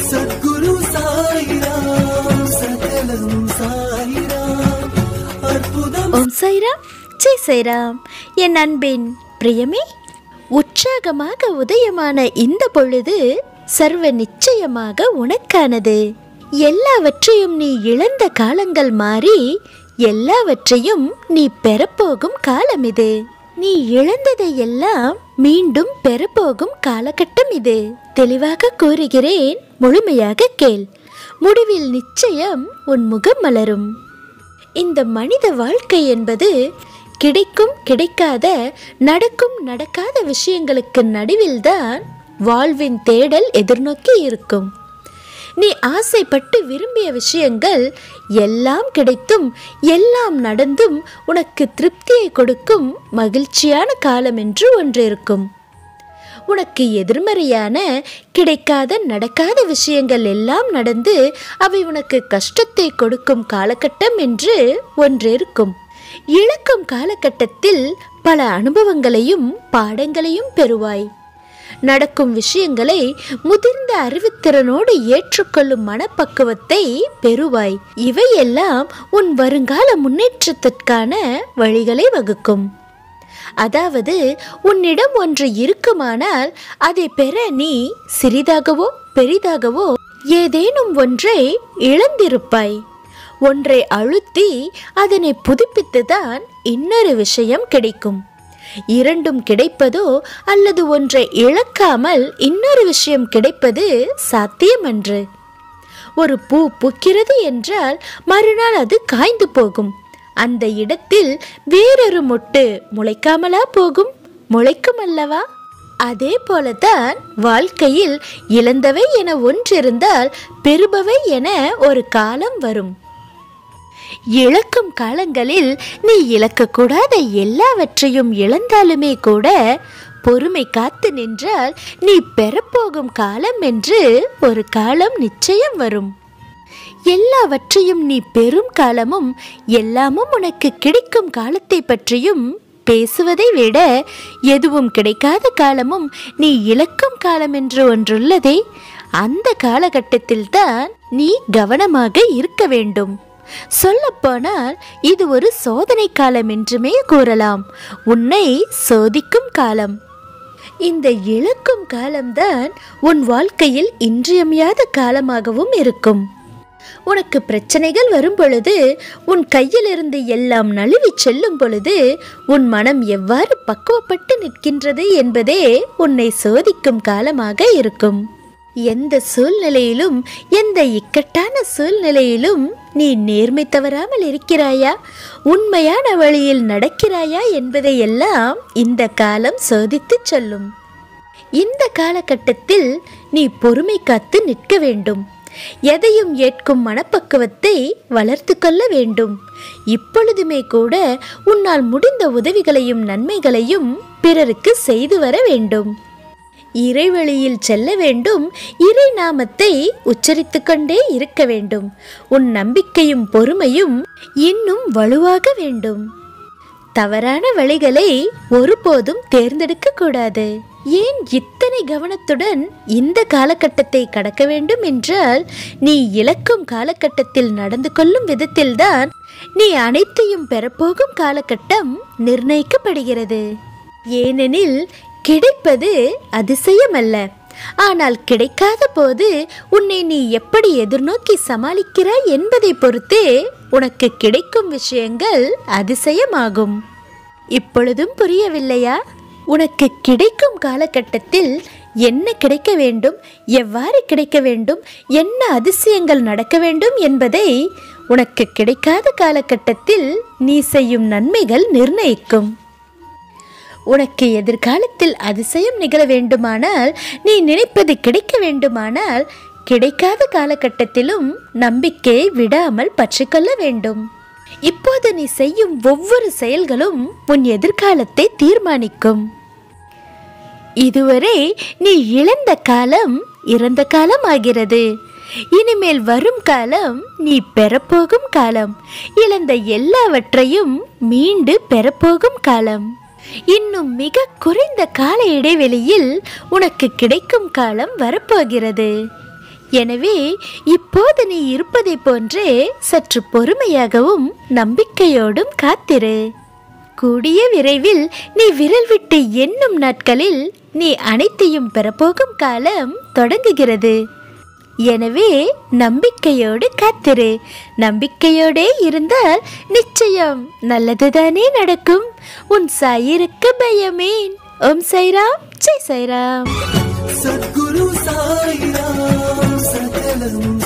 சத்குரு சாயிராம் சகலம் சாயிராம் அற்புதம் ஓம் சைராம் ஜெய் சைராம் என் அன்பின் பிரியமே உற்சாகமாக உதயமான இந்த பொழுது சர்வ நிச்சயமாக உனக்கானது எல்லாவற்றையும் நீ இழந்த காலங்கள் மாறி எல்லாவற்றையும் நீ பெறப்போகும் காலம் இது நீ இழந்ததை எல்லாம் மீண்டும் பெறப்போகும் காலகட்டம் இது தெளிவாக கூறுகிறேன் முழுமையாக கேள் முடிவில் நிச்சயம் உன் முகம் மலரும் இந்த மனித வாழ்க்கை என்பது கிடைக்கும் கிடைக்காத நடக்கும் நடக்காத விஷயங்களுக்கு நடுவில்தான் வாழ்வின் தேடல் எதிர்நோக்கி இருக்கும் நீ ஆசைப்பட்டு விரும்பிய விஷயங்கள் எல்லாம் கிடைத்தும் எல்லாம் நடந்தும் உனக்கு திருப்தியை கொடுக்கும் மகிழ்ச்சியான காலம் என்று ஒன்று இருக்கும் உனக்கு எதிர்மறையான கிடைக்காத நடக்காத விஷயங்கள் எல்லாம் நடந்து அவை உனக்கு கஷ்டத்தை கொடுக்கும் காலகட்டம் என்று ஒன்று இருக்கும் இழக்கும் காலகட்டத்தில் பல அனுபவங்களையும் பாடங்களையும் பெறுவாய் நடக்கும் விஷயங்களை முதிர்ந்த அறிவுத்திறனோடு ஏற்றுக்கொள்ளும் மனப்பக்குவத்தை பெறுவாய் இவையெல்லாம் உன் வருங்கால முன்னேற்றத்திற்கான வழிகளை வகுக்கும் அதாவது உன்னிடம் ஒன்று இருக்குமானால் அதை பெற நீ சிறிதாகவோ பெரிதாகவோ ஏதேனும் ஒன்றை இழந்திருப்பாய் ஒன்றை அழுத்தி அதனை புதுப்பித்துதான் இன்னொரு விஷயம் கிடைக்கும் இரண்டும் கிடைப்பதோ அல்லது ஒன்றை இழக்காமல் இன்னொரு விஷயம் கிடைப்பது சாத்தியமன்று ஒரு பூ பூக்கிறது என்றால் மறுநாள் அது காய்ந்து போகும் அந்த இடத்தில் வேறொரு மொட்டு முளைக்காமலா போகும் முளைக்கும் அல்லவா அதே போலதான் வாழ்க்கையில் இழந்தவை என ஒன்றிருந்தால் பெறுபவை என ஒரு காலம் வரும் இழக்கும் காலங்களில் நீ இழக்கக்கூடாத எல்லாவற்றையும் இழந்தாலுமே கூட பொறுமை காத்து நின்றால் நீ பெறப்போகும் காலம் என்று ஒரு காலம் நிச்சயம் வரும் எல்லாவற்றையும் நீ பெறும் காலமும் எல்லாமும் உனக்கு கிடைக்கும் காலத்தை பற்றியும் பேசுவதை விட எதுவும் கிடைக்காத காலமும் நீ இழக்கும் காலம் என்று ஒன்றுள்ளதே அந்த காலகட்டத்தில் தான் நீ கவனமாக இருக்க வேண்டும் சொல்லப்போனால் இது ஒரு சோதனை காலம் என்றுமே கூறலாம் உன்னை சோதிக்கும் காலம் இந்த இழக்கும் காலம்தான் உன் வாழ்க்கையில் இன்றியமையாத காலமாகவும் இருக்கும் உனக்கு பிரச்சனைகள் வரும் பொழுது உன் கையிலிருந்து எல்லாம் நழுவி செல்லும் பொழுது உன் மனம் எவ்வாறு பக்குவப்பட்டு நிற்கின்றது என்பதே உன்னை சோதிக்கும் காலமாக இருக்கும் எந்த சூழ்நிலையிலும் எந்த இக்கட்டான சூழ்நிலையிலும் நீ நேர்மை தவறாமல் இருக்கிறாயா உண்மையான வழியில் நடக்கிறாயா என்பதை எல்லாம் இந்த காலம் சோதித்துச் சொல்லும் இந்த காலகட்டத்தில் நீ பொறுமை காத்து நிற்க வேண்டும் எதையும் ஏற்கும் மனப்பக்குவத்தை வளர்த்து கொள்ள வேண்டும் இப்பொழுதுமே கூட உன்னால் முடிந்த உதவிகளையும் நன்மைகளையும் பிறருக்கு செய்து வர வேண்டும் இறைவழியில் செல்ல வேண்டும் இறை நாமத்தை உச்சரித்து கொண்டே இருக்க வேண்டும் உன் நம்பிக்கையும் பொறுமையும் இன்னும் வலுவாக வேண்டும் தவறான வழிகளை ஒருபோதும் தேர்ந்தெடுக்க கூடாது ஏன் இத்தனை கவனத்துடன் இந்த காலகட்டத்தை கடக்க வேண்டும் என்றால் நீ இழக்கும் காலகட்டத்தில் நடந்து கொள்ளும் விதத்தில்தான் நீ அனைத்தையும் பெறப்போகும் காலகட்டம் நிர்ணயிக்கப்படுகிறது ஏனெனில் கிடைப்பது அதிசயமல்ல ஆனால் கிடைக்காத போது உன்னை நீ எப்படி எதிர்நோக்கி சமாளிக்கிறாய் என்பதை பொறுத்தே உனக்கு கிடைக்கும் விஷயங்கள் அதிசயமாகும் இப்பொழுதும் புரியவில்லையா உனக்கு கிடைக்கும் காலகட்டத்தில் என்ன கிடைக்க வேண்டும் எவ்வாறு கிடைக்க வேண்டும் என்ன அதிசயங்கள் நடக்க வேண்டும் என்பதை உனக்கு கிடைக்காத காலகட்டத்தில் நீ செய்யும் நன்மைகள் நிர்ணயிக்கும் உனக்கு எதிர்காலத்தில் அதிசயம் நிகழ வேண்டுமானால் நீ நினைப்பது கிடைக்க வேண்டுமானால் கிடைக்காத காலகட்டத்திலும் நம்பிக்கையை விடாமல் பற்றிக்கொள்ள வேண்டும் இப்போது நீ செய்யும் ஒவ்வொரு செயல்களும் உன் எதிர்காலத்தை தீர்மானிக்கும் இதுவரை நீ இழந்த காலம் இறந்த காலம் ஆகிறது இனிமேல் வரும் காலம் நீ பெறப்போகும் காலம் இழந்த எல்லாவற்றையும் மீண்டு பெறப்போகும் காலம் இன்னும் மிக குறைந்த கால இடைவெளியில் உனக்கு கிடைக்கும் காலம் வரப்போகிறது எனவே இப்போது நீ இருப்பதை போன்றே சற்று பொறுமையாகவும் நம்பிக்கையோடும் காத்திரு கூடிய விரைவில் நீ விரல் விட்டு எண்ணும் நாட்களில் நீ அனைத்தையும் பெறப்போகும் காலம் தொடங்குகிறது எனவே நம்பிக்கையோடு காத்திரு நம்பிக்கையோடே இருந்தால் நிச்சயம் நல்லதுதானே நடக்கும் உன் சாயிருக்கு பயமேன் ஓம் சைராம் ஜெய் சைராம் சத்குரு சாயிராம் சகலம்